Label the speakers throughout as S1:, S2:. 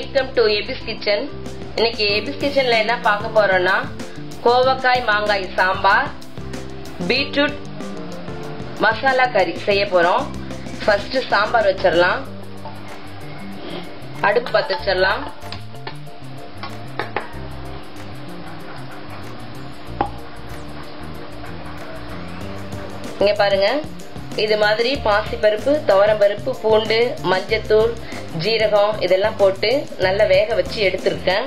S1: welcome to எபிஸ் kitchen இன்னைக்கு எபிஸ் கிச்சன்ல என்ன பார்க்க போறோம்னா கோவக்காய் மாங்காய் சாம்பார் பீட்ரூட் மசாலா கறி செய்ய போறோம் ஃபர்ஸ்ட் சாம்பார் வச்சிடலாம் அடுப்பு பற்ற வச்சிடலாம் இங்க பாருங்க இது மாதிரி பாசிப்பருப்பு துவரம்பருப்பு பூண்டு மஞ்சத்தூள் ஜீரகம் இதெல்லாம் போட்டு நல்லா வேக வச்சு எடுத்திருக்கேன்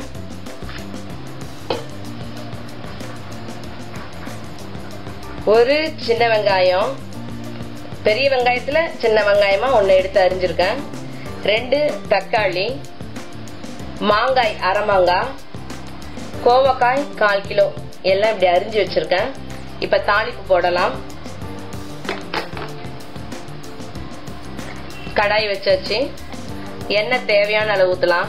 S1: ஒரு சின்ன வெங்காயம் பெரிய வெங்காயத்துல சின்ன வெங்காயமா ஒன்னு எடுத்து அரிஞ்சிருக்கேன் ரெண்டு தக்காளி மாங்காய் அரை மாங்காய் கோவக்காய் கால் கிலோ எல்லாம் இப்படி அரிஞ்சு வச்சிருக்கேன் இப்ப தாளிப்பு போடலாம் கடாய் வச்சாச்சு எண்ணெய் தேவையான அளவு ஊத்தலாம்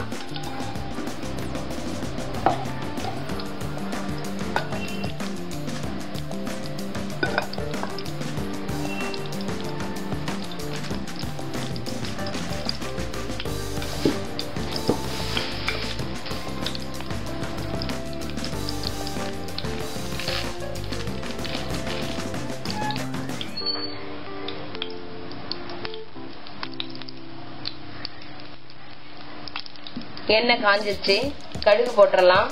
S1: எண்ணெய் காஞ்சிருச்சு கடுகு போட்டுடலாம்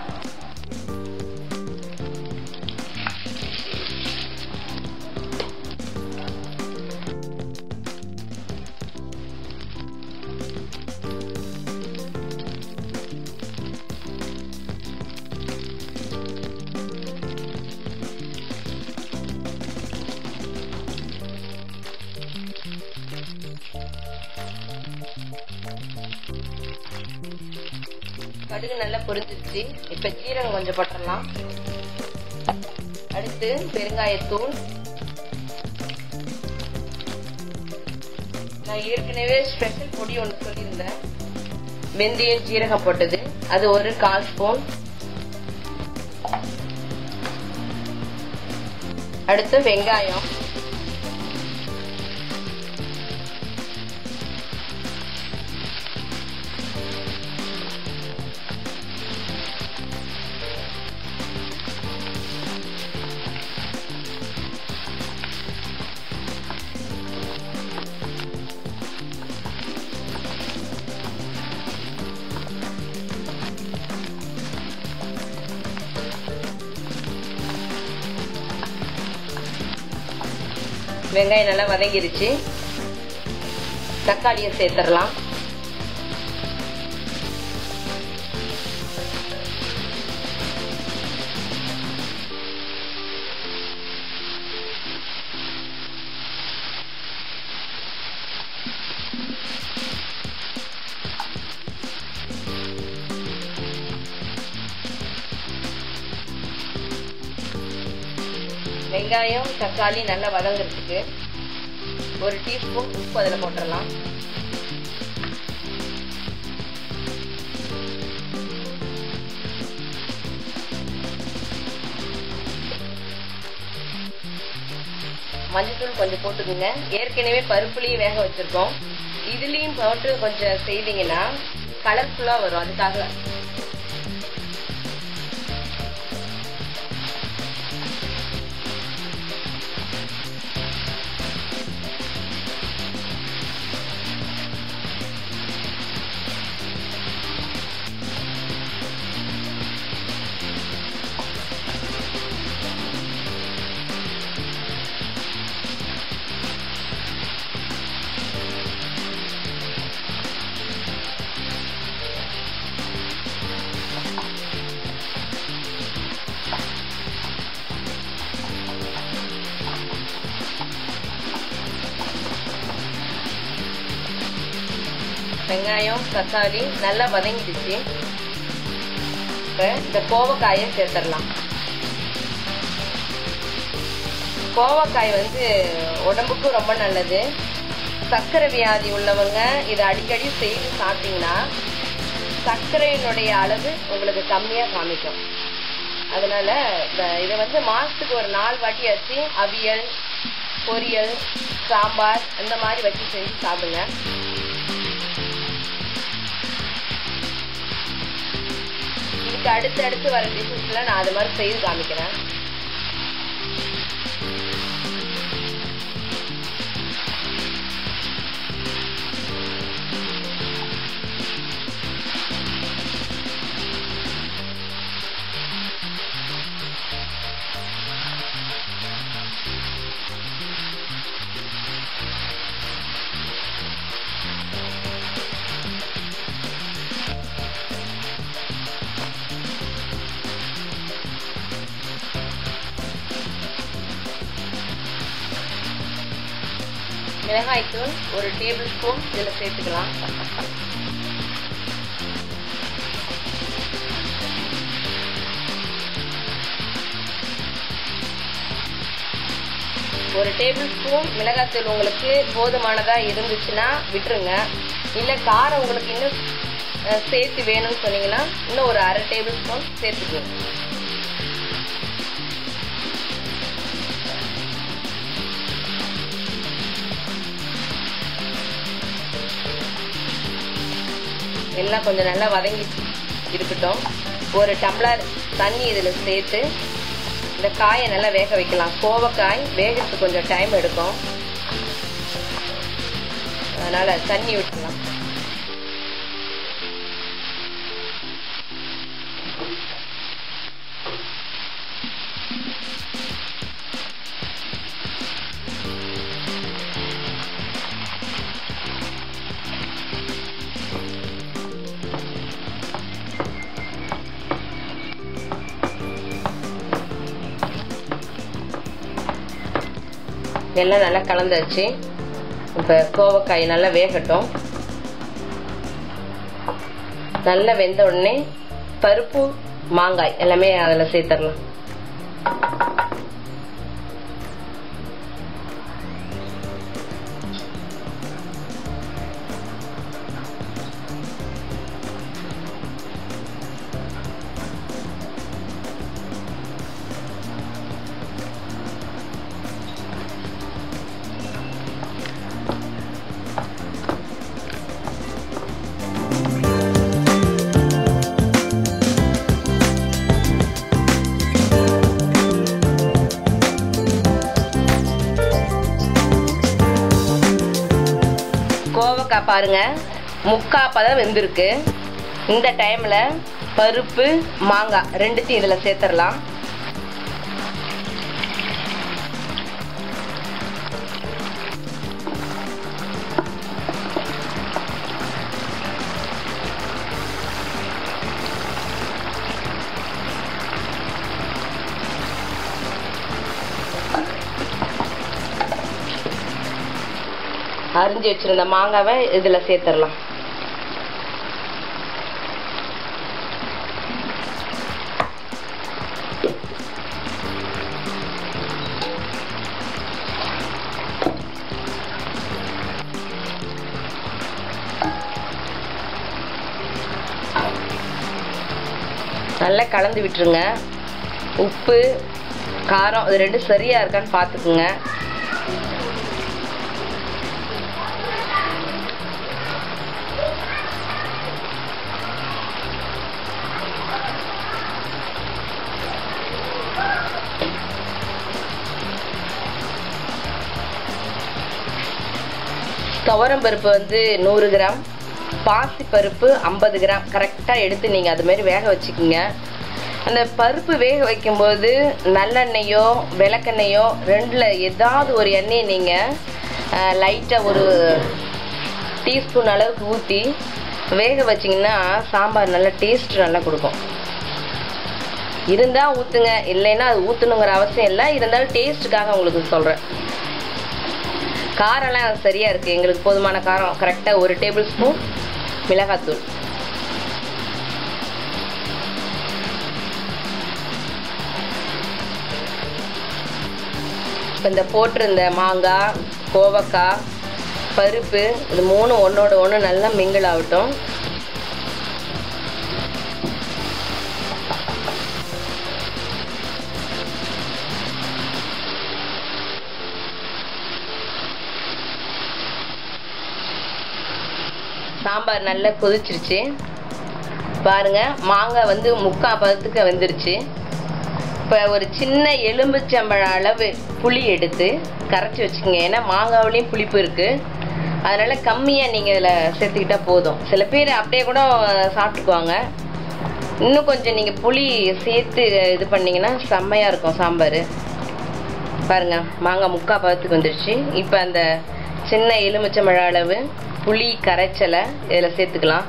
S1: கடுகு நல்லா பொரிஞ்சிருச்சு இப்ப ஜீரகம் கொஞ்சம் போட்டுடலாம் அடுத்து பெருங்காயத்தூள் நான் ஏற்கனவே ஸ்பெஷல் பொடி ஒன்று சொல்லியிருந்தேன் வெந்தயம் ஜீரகம் போட்டது அது ஒரு கால் ஸ்பூன் அடுத்து வெங்காயம் வெங்காயம் நல்லா வதங்கிருச்சு தக்காளியை சேர்த்துடலாம் வெங்காயம் தக்காளி நல்லா வதங்குறதுக்கு ஒரு டீஸ்பூன் உப்பு அதில் போட்டுடலாம் மஞ்சத்தூள் கொஞ்சம் போட்டுக்குங்க ஏற்கனவே பருப்புலையும் வேக வச்சிருக்கோம் இதுலயும் போட்டு கொஞ்சம் செய்தீங்கன்னா கலர்ஃபுல்லா வரும் அதுக்காக வெங்காயம் தக்காளி நல்லா வதங்கிடுச்சு இப்ப இந்த கோவக்காயை சேர்த்துடலாம் கோவக்காய் வந்து உடம்புக்கும் ரொம்ப நல்லது சர்க்கரை வியாதி உள்ளவங்க இதை அடிக்கடி செய்து சாப்பிட்டீங்கன்னா சர்க்கரையினுடைய அளவு உங்களுக்கு கம்மியா காமிக்கும் அதனால இதை வந்து மாசத்துக்கு ஒரு நாலு வாட்டியாச்சு அவியல் பொரியல் சாம்பார் அந்த மாதிரி வச்சு செஞ்சு சாப்பிடுங்க இதுக்கு அடுத்து அடுத்து வர டிஷ்ஷஸ்ல நான் அது மாதிரி செய்து காமிக்கிறேன் மிளகாய்த்தூள் ஒரு டேபிள் ஸ்பூன் இதில் சேர்த்துக்கலாம் ஒரு டேபிள் ஸ்பூன் மிளகாய்த்தூள் உங்களுக்கு போதுமானதா இருந்துச்சுன்னா விட்டுருங்க இல்லை காரம் உங்களுக்கு இன்னும் அஹ், சேர்த்து வேணும்னு சொன்னீங்கன்னா இன்னும் ஒரு அரை டேபிள் ஸ்பூன் சேர்த்துக்குங்க எல்லாம் கொஞ்சம் நல்லா வதங்கி இருக்கட்டும் ஒரு டம்ளர் தண்ணி இதில் சேர்த்து இந்த காயை நல்லா வேக வைக்கலாம் கோவக்காய் வேகிறதுக்கு கொஞ்சம் டைம் எடுக்கும் அதனால தண்ணி விட்டுலாம் எல்லாம் நல்லா கலந்தாச்சு இப்போ கோவக்காய் நல்லா வேகட்டும் நல்லா வெந்த உடனே பருப்பு மாங்காய் எல்லாமே அதில் சேர்த்துடலாம் கோவக்காய் பாருங்க முக்கா பதம் வெந்திருக்கு இந்த டைம்ல பருப்பு மாங்காய் ரெண்டுத்தையும் இதில் சேர்த்துடலாம் அரிஞ்சு வச்சிருந்த மாங்காவை இதுல சேர்த்துடலாம் நல்லா கலந்து விட்டுருங்க உப்பு காரம் இது ரெண்டும் சரியா இருக்கான்னு பார்த்துக்குங்க துவரம் பருப்பு வந்து நூறு கிராம் பாசி பருப்பு ஐம்பது கிராம் கரெக்டாக எடுத்து நீங்கள் அது மாதிரி வேக வச்சுக்கோங்க அந்த பருப்பு வேக வைக்கும்போது நல்லெண்ணெயோ விளக்கெண்ணெயோ ரெண்டில் ஏதாவது ஒரு எண்ணெயை நீங்கள் லைட்டாக ஒரு டீஸ்பூன் அளவுக்கு ஊற்றி வேக வச்சிங்கன்னா சாம்பார் நல்லா டேஸ்ட் நல்லா கொடுக்கும் இருந்தால் ஊற்றுங்க இல்லைன்னா அது ஊற்றணுங்கிற அவசியம் இல்லை இருந்தாலும் டேஸ்ட்டுக்காக உங்களுக்கு சொல்கிறேன் காரம்லாம் சரியா இருக்கு எங்களுக்கு போதுமான காரம் கரெக்டா ஒரு டேபிள் ஸ்பூன் மிளகாத்தூள் இப்போ இந்த போட்டிருந்த மாங்காய் கோவக்காய் பருப்பு இது மூணு ஒன்றோட ஒன்று நல்லா மிங்கிள் ஆகட்டும் சாம்பார் நல்லா கொதிச்சிருச்சு பாருங்க மாங்காய் வந்து முக்கால் பதத்துக்கு வெந்துருச்சு இப்போ ஒரு சின்ன எலும்புச்சம்பழம் அளவு புளி எடுத்து கரைச்சி வச்சுக்கோங்க ஏன்னா மாங்காவிலையும் புளிப்பு இருக்குது அதனால கம்மியாக நீங்கள் இதில் சேர்த்துக்கிட்டா போதும் சில பேர் அப்படியே கூட சாப்பிட்டுக்குவாங்க இன்னும் கொஞ்சம் நீங்கள் புளி சேர்த்து இது பண்ணீங்கன்னா செம்மையாக இருக்கும் சாம்பார் பாருங்க மாங்காய் முக்கால் பதத்துக்கு வந்துடுச்சு இப்போ அந்த சின்ன எலுமிச்சம்பழம் அளவு புளி கரைச்சலை இதில் சேர்த்துக்கலாம்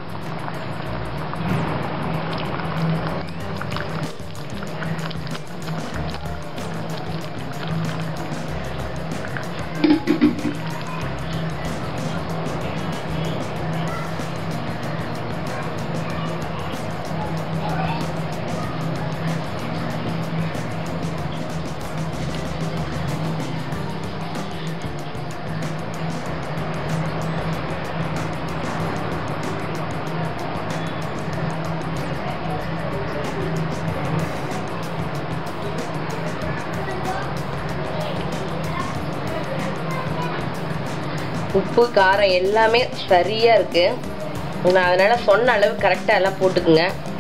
S1: உப்பு காரம் எல்லாமே சரியாக இருக்குது நான் அதனால் சொன்ன அளவு கரெக்டாக எல்லாம் போட்டுக்குங்க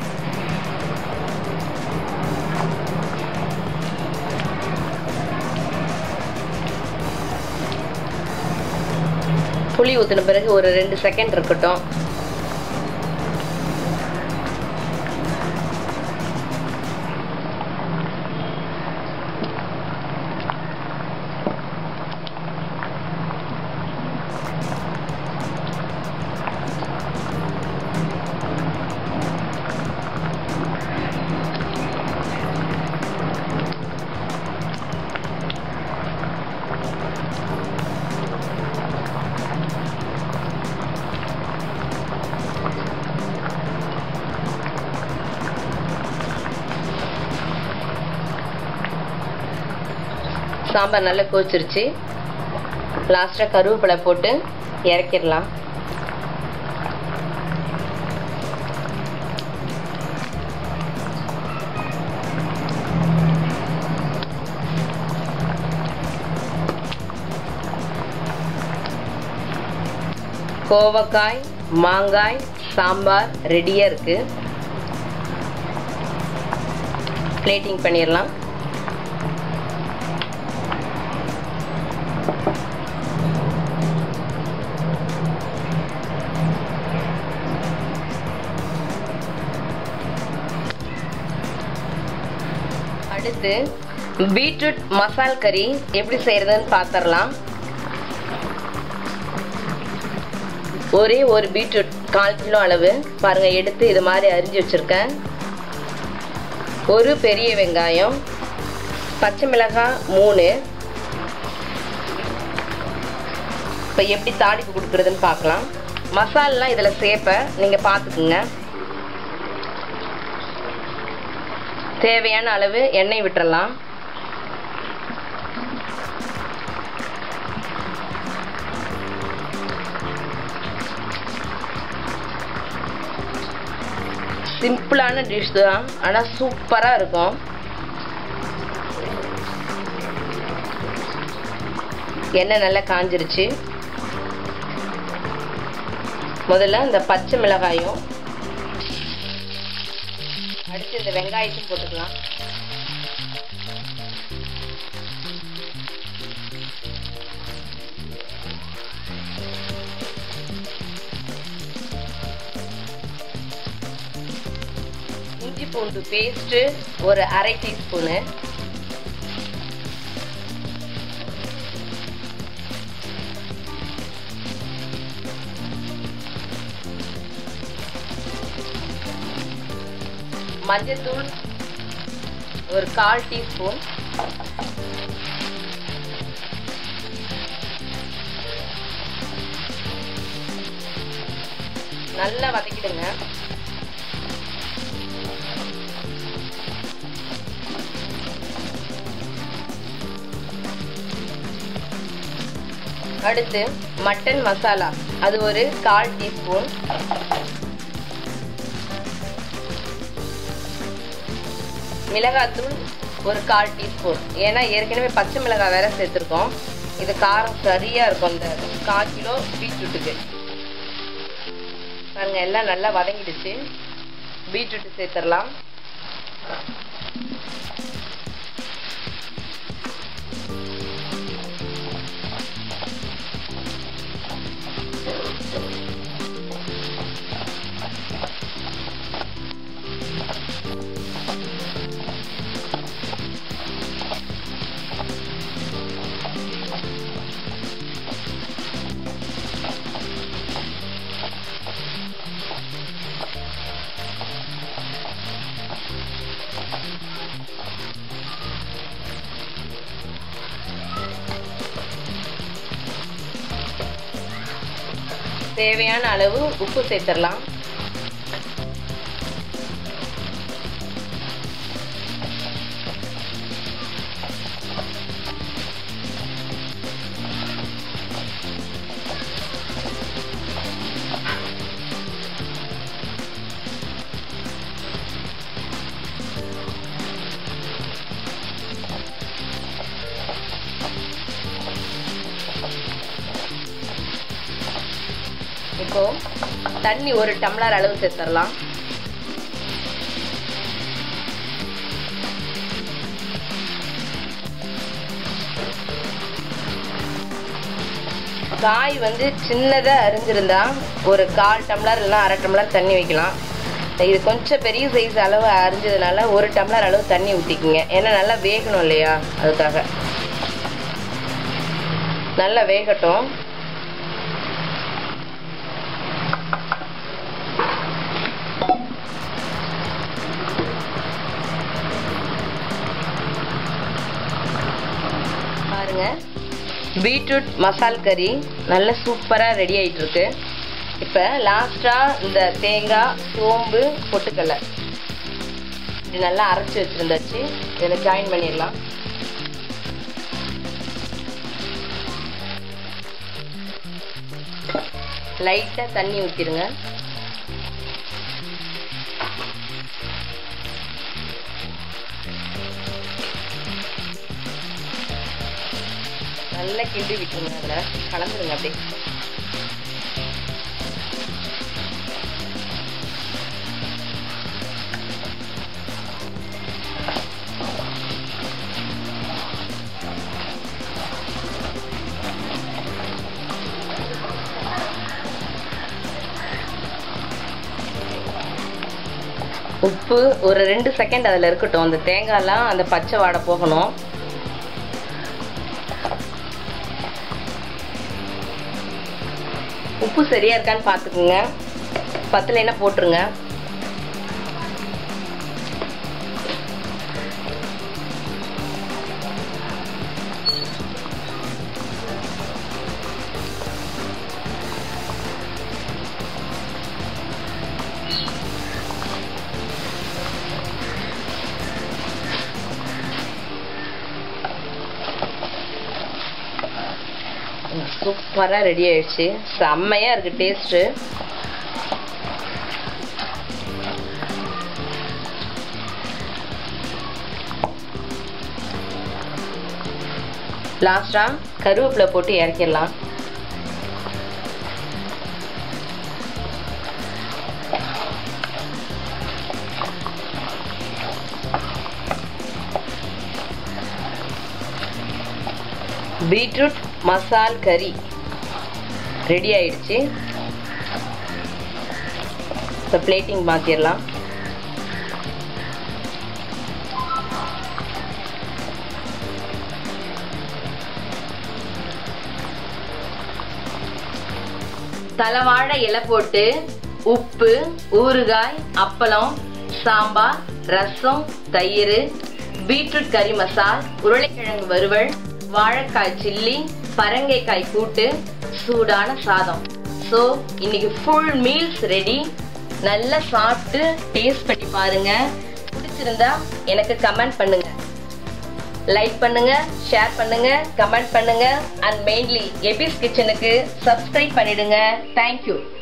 S1: புளி ஊற்றின பிறகு ஒரு ரெண்டு செகண்ட் இருக்கட்டும் சாம்பார் நல்லா கொதிச்சிருச்சு லாஸ்ட்டாக கருவேப்பிலை போட்டு இறக்கிடலாம் கோவக்காய் மாங்காய் சாம்பார் ரெடியாக இருக்குது பிளேட்டிங் பண்ணிடலாம் அடுத்து பீட்ரூட் மசால் கறி எப்படி செய்யறதுன்னு பார்த்துடலாம் ஒரே ஒரு பீட்ரூட் கால் கிலோ அளவு பாருங்க எடுத்து இது மாதிரி அரிஞ்சு வச்சிருக்கேன் ஒரு பெரிய வெங்காயம் பச்சை மிளகாய் மூணு இப்போ எப்படி தாளிப்பு கொடுக்குறதுன்னு பார்க்கலாம் மசாலெலாம் இதில் சேர்ப்பேன் நீங்கள் பார்த்துக்குங்க தேவையான அளவு எண்ணெய் விட்டுறலாம் சிம்பிளான டிஷ் தான் ஆனால் சூப்பராக இருக்கும் எண்ணெய் நல்லா காஞ்சிருச்சு முதல்ல இந்த பச்சை மிளகாயும் அடுத்து இந்த வெங்காயத்தையும் போட்டுக்கலாம் இஞ்சி பூண்டு பேஸ்ட்டு ஒரு அரை டீஸ்பூனு மஞ்சத்தூள் ஒரு கால் டீஸ்பூன் நல்லா வதக்கிடுங்க அடுத்து மட்டன் மசாலா அது ஒரு கால் டீஸ்பூன் மிளகாத்தூள் ஒரு கால் டீஸ்பூன் ஏன்னா ஏற்கனவே பச்சை மிளகாய் வேற சேர்த்துருக்கோம் இது காரம் சரியாக இருக்கும் இந்த கால் கிலோ பீட்ரூட்டுக்கு பாருங்க எல்லாம் நல்லா வதங்கிடுச்சு பீட்ரூட் சேர்த்துடலாம் தேவையான அளவு உப்பு சேர்த்துடலாம் இப்போ தண்ணி ஒரு டம்ளர் அளவு சேர்த்துடலாம் காய் வந்து சின்னதாக அரிஞ்சிருந்தா ஒரு கால் டம்ளர் இல்லைனா அரை டம்ளர் தண்ணி வைக்கலாம் இது கொஞ்சம் பெரிய சைஸ் அளவு அரிஞ்சதுனால ஒரு டம்ளர் அளவு தண்ணி ஊற்றிக்கிங்க ஏன்னா நல்லா வேகணும் இல்லையா அதுக்காக நல்லா வேகட்டும் பாருங்க பீட்ரூட் மசால் கறி நல்ல சூப்பராக ரெடி ஆகிட்டு இருக்கு இப்போ லாஸ்ட்டாக இந்த தேங்காய் சோம்பு பொட்டுக்கடலை இது நல்லா அரைச்சி வச்சுருந்தாச்சு இதில் ஜாயின் பண்ணிடலாம் லைட்டாக தண்ணி ஊற்றிடுங்க நல்லா கிண்டி விட்டுருங்க அதில் கலந்துருங்க அப்படியே உப்பு ஒரு ரெண்டு செகண்ட் அதில் இருக்கட்டும் அந்த தேங்காய்லாம் அந்த பச்சை வாடை போகணும் உப்பு சரியா இருக்கான்னு பார்த்துக்குங்க பத்தலைன்னா போட்டுருங்க சூப்பராக ரெடி ஆயிடுச்சு செம்மையாக இருக்குது டேஸ்ட்டு லாஸ்ட்டாக கருவேப்பிலை போட்டு இறக்கிடலாம் பீட்ரூட் மசால் கறி ரெடி ஆயிடுச்சு இப்போ பிளேட்டிங் மாற்றிடலாம் தலைவாழை இலை போட்டு உப்பு ஊறுகாய் அப்பளம் சாம்பார் ரசம் தயிர் பீட்ரூட் கறி மசால் உருளைக்கிழங்கு வறுவல் வாழைக்காய் சில்லி பரங்கைக்காய் கூட்டு சூடான சாதம் ஸோ இன்னைக்கு ஃபுல் மீல்ஸ் ரெடி நல்லா சாப்பிட்டு டேஸ்ட் பண்ணி பாருங்க பிடிச்சிருந்தா எனக்கு கமெண்ட் பண்ணுங்க லைக் பண்ணுங்க ஷேர் பண்ணுங்க கமெண்ட் பண்ணுங்க அண்ட் மெயின்லி எபிஸ் கிச்சனுக்கு சப்ஸ்கிரைப் பண்ணிடுங்க தேங்க்யூ